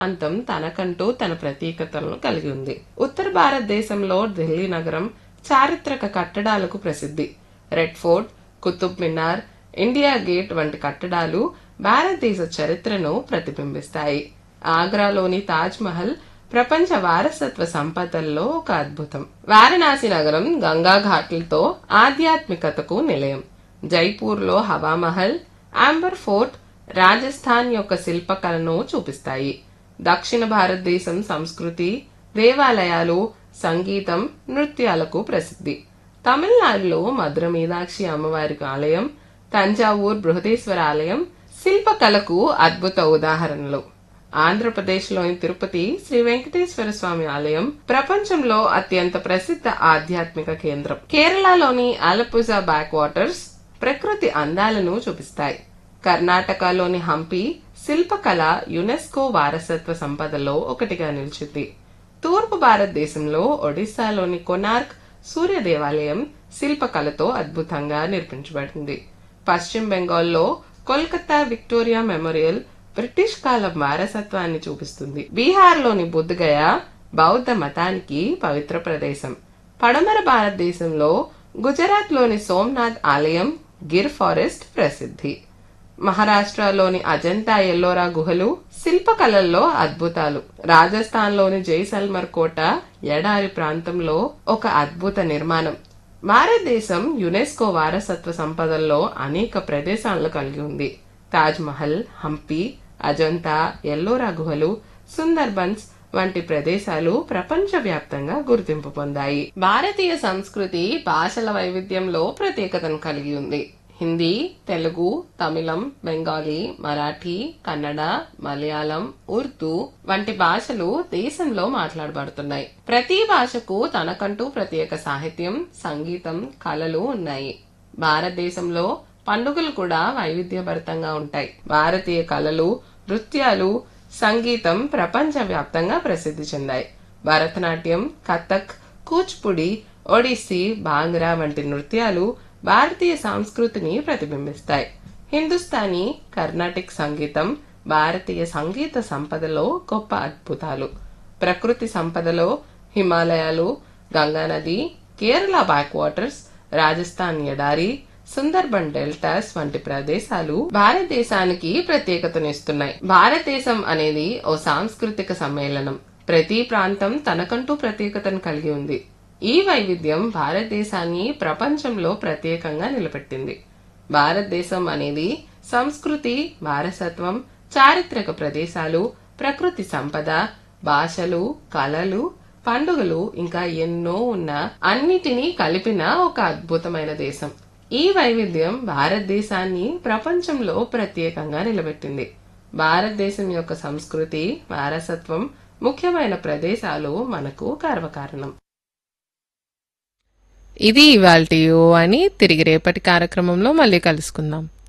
ప్రాంతం తనకంటూ తన ప్రత్యేకతలను కలిగి ఉంది ఉత్తర భారతదేశంలో ఢిల్లీ నగరం చారిత్రక కట్టడాలకు ప్రసిద్ధి red fort Qutub Minar India gate వంటి కట్టడాలు భారతదేశ చరిత్రను ప్రతిబింబిస్తాయి ఆగ్రాలోని తాజ్ మహల్ ప్రపంచ వారసత్వ సంపదల్లో ఒక అద్భుతం వారణాసి నగరం గంగా ఘాట్లతో ఆధ్యాత్మికతకు నిలయం జైపూర్లో హవామహల్ ఆంబర్ ఫోర్ట్ రాజస్థాన్ యొక్క శిల్పకళను చూపిస్తాయి దక్షిణ భారతదేశం సంస్కృతి దేవాలయాలు సంగీతం నృత్యాలకు ప్రసిద్ధి తమిళనాడులో మధుర మీనాక్షి అమ్మవారి ఆలయం తంజావూర్ బృహదేశ్వర ఆలయం శిల్పకళకు అద్భుత ఉదాహరణలు ఆంధ్రప్రదేశ్లోని తిరుపతి శ్రీ వెంకటేశ్వర స్వామి ఆలయం ప్రపంచంలో అత్యంత ప్రసిద్ధ ఆధ్యాత్మిక కేంద్రం కేరళలోని ఆలపుజా బ్యాక్ వాటర్స్ ప్రకృతి అందాలను చూపిస్తాయి కర్ణాటకలోని హంపి శిల్పకళ యునెస్కో వారసత్వ సంపదలో ఒకటిగా నిలిచింది తూర్పు భారతదేశంలో ఒడిశాలోని కొనార్క్ సూర్య దేవాలయం శిల్పకళతో అద్భుతంగా నిర్మించబడింది పశ్చిమ బెంగాల్లో కోల్కతా విక్టోరియా మెమోరియల్ బ్రిటిష్ కాలం వారసత్వాన్ని చూపిస్తుంది బీహార్లోని బుద్ధగయ బౌద్ధ మతానికి పవిత్ర ప్రదేశం పడమర భారతదేశంలో గుజరాత్లోని సోమ్నాథ్ ఆలయం గిర్ ఫారెస్ట్ ప్రసిద్ధి మహారాష్ట్రలోని అజంతా ఎల్లోరా గుహలు శిల్పకళల్లో అద్భుతాలు రాజస్థాన్లోని జైసల్మర్ కోట ఎడారి ప్రాంతంలో ఒక అద్భుత నిర్మాణం భారతదేశం యునెస్కో వారసత్వ సంపదల్లో అనేక ప్రదేశాలను కలిగి ఉంది తాజ్ మహల్ హంపి అజంతా ఎల్లోరా గుహలు సుందర్బన్స్ వంటి ప్రదేశాలు ప్రపంచవ్యాప్తంగా గుర్తింపు పొందాయి భారతీయ సంస్కృతి భాషల వైవిధ్యంలో ప్రత్యేకతను కలిగి ఉంది హిందీ తెలుగు తమిళం బెంగాలీ మరాఠీ కన్నడ మలయాళం ఉర్దూ వంటి భాషలు దేశంలో మాట్లాడబడుతున్నాయి ప్రతి భాషకు తనకంటూ ప్రత్యేక సాహిత్యం సంగీతం కళలు ఉన్నాయి భారతదేశంలో పండుగలు కూడా వైవిధ్యభరితంగా ఉంటాయి భారతీయ కళలు నృత్యాలు సంగీతం ప్రపంచవ్యాప్తంగా ప్రసిద్ధి చెందాయి భరతనాట్యం కథక్ కూచిపుడి ఒడిస్సీ బాంగ్రా వంటి నృత్యాలు భారతీయ సంస్కృతిని ప్రతిబింబిస్తాయి హిందుస్థానీ కర్ణాటిక్ సంగీతం భారతీయ సంగీత సంపదలో గొప్ప అద్భుతాలు ప్రకృతి సంపదలో హిమాలయాలు గంగానది కేరళ బ్యాక్ వాటర్స్ రాజస్థాన్ ఎడారి సుందర్బన్ డెల్టాస్ వంటి ప్రదేశాలు భారతదేశానికి ప్రత్యేకతనిస్తున్నాయి భారతదేశం అనేది ఓ సాంస్కృతిక సమ్మేళనం ప్రతి ప్రాంతం తనకంటూ ప్రత్యేకతను కలిగి ఉంది ఈ వైవిధ్యం భారతదేశాన్ని ప్రపంచంలో ప్రత్యేకంగా నిలబెట్టింది భారతదేశం అనేది సంస్కృతి వారసత్వం చారిత్రక ప్రదేశాలు ప్రకృతి సంపద భాషలు కళలు పండుగలు ఇంకా ఎన్నో ఉన్న అన్నిటినీ కలిపిన ఒక అద్భుతమైన దేశం ఈ వైవిధ్యం భారతదేశాన్ని ప్రపంచంలో ప్రత్యేకంగా నిలబెట్టింది భారతదేశం యొక్క సంస్కృతి వారసత్వం ముఖ్యమైన ప్రదేశాలు మనకు గర్వకారణం ఇది ఇవాల్టి అని తిరిగి రేపటి కార్యక్రమంలో మళ్ళీ కలుసుకుందాం